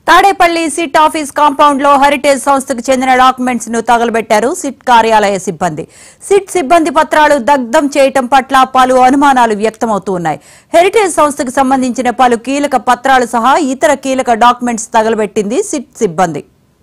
Tadepalli SIT office compound లో Heritage సంస్థకు చెందిన డాక్యుమెంట్స్ ను తగలబెట్టారు సిట్ కార్యాలయ సిబ్బంది సిట్ సిబ్బంది పత్రాలు దగ్ధం చేయటం పట్ల పలు అనుమానాలు వ్యక్తమవుతూ ఉన్నాయి హెరిటేజ్ సంస్థకు సంబంధించిన పలు కీలక పత్రాలు సహా ఇతర కీలక డాక్యుమెంట్స్ తగలబెట్టింది సిట్ సిబ్బంది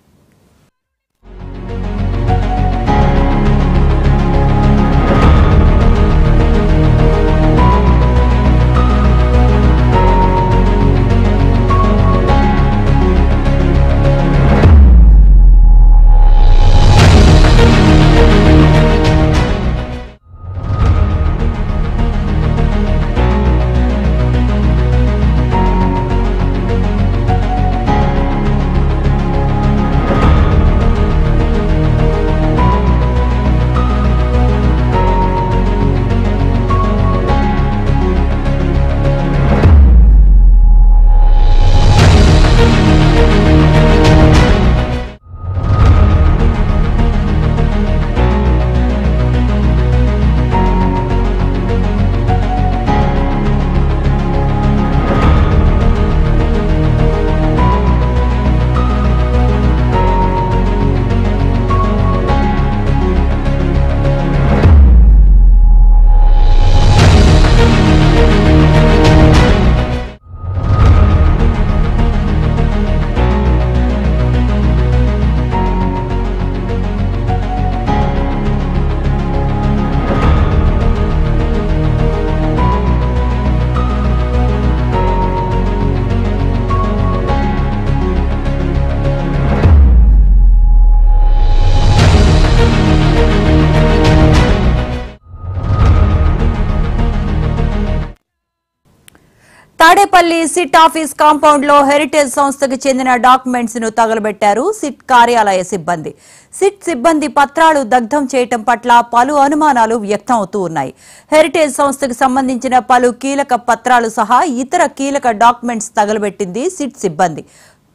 తాడేపల్లి సిట్ ఆఫీస్ కాంపౌండ్ లో హెరిటేజ్ సంస్థకు చెందిన డాక్యుమెంట్స్ ను తగలబెట్టారు సిట్ కార్యాలయ సిబ్బంది సిట్ సిబ్బంది పత్రాలు దగ్ధం చేయటం పట్ల పలు అనుమానాలు వ్యక్తం అవుతూ ఉన్నాయి హెరిటేజ్ సంస్థకు సంబంధించిన పలు కీలక పత్రాలు సహా ఇతర కీలక డాక్యుమెంట్స్ తగలబెట్టింది సిట్ సిబ్బంది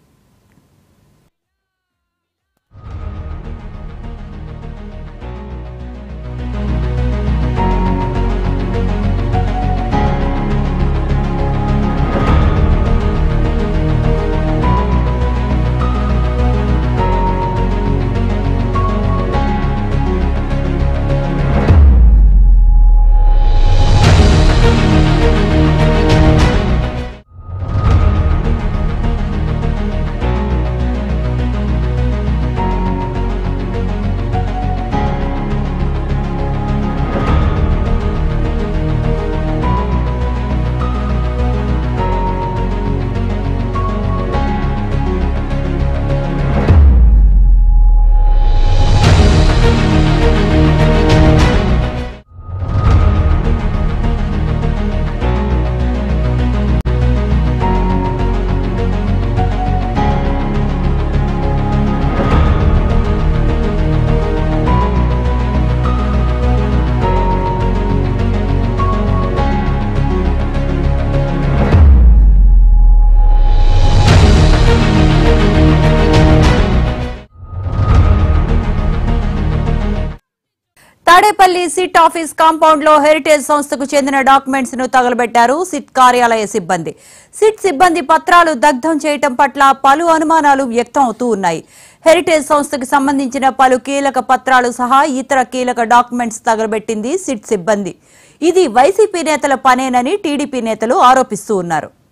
తాడేపల్లి సిట్ ఆఫీస్ కాంపౌండ్ లో హెరిటేజ్ సంస్థకు చెందిన డాక్యుమెంట్స్ ను తగలబెట్టారు సిట్ కార్యాలయ సిబ్బంది సిట్ సిబ్బంది పత్రాలు దగ్ధం చేయటం పట్ల పలు అనుమానాలు వ్యక్తం అవుతూ ఉన్నాయి హెరిటేజ్ సంస్థకు సంబంధించిన పలు కీలక పత్రాలు సహా ఇతర కీలక డాక్యుమెంట్స్ తగలబెట్టింది సిట్ సిబ్బంది ఇది వైసీపీ నేతల పనేనని టీడీపీ నేతలు ఆరోపిస్తూ ఉన్నారు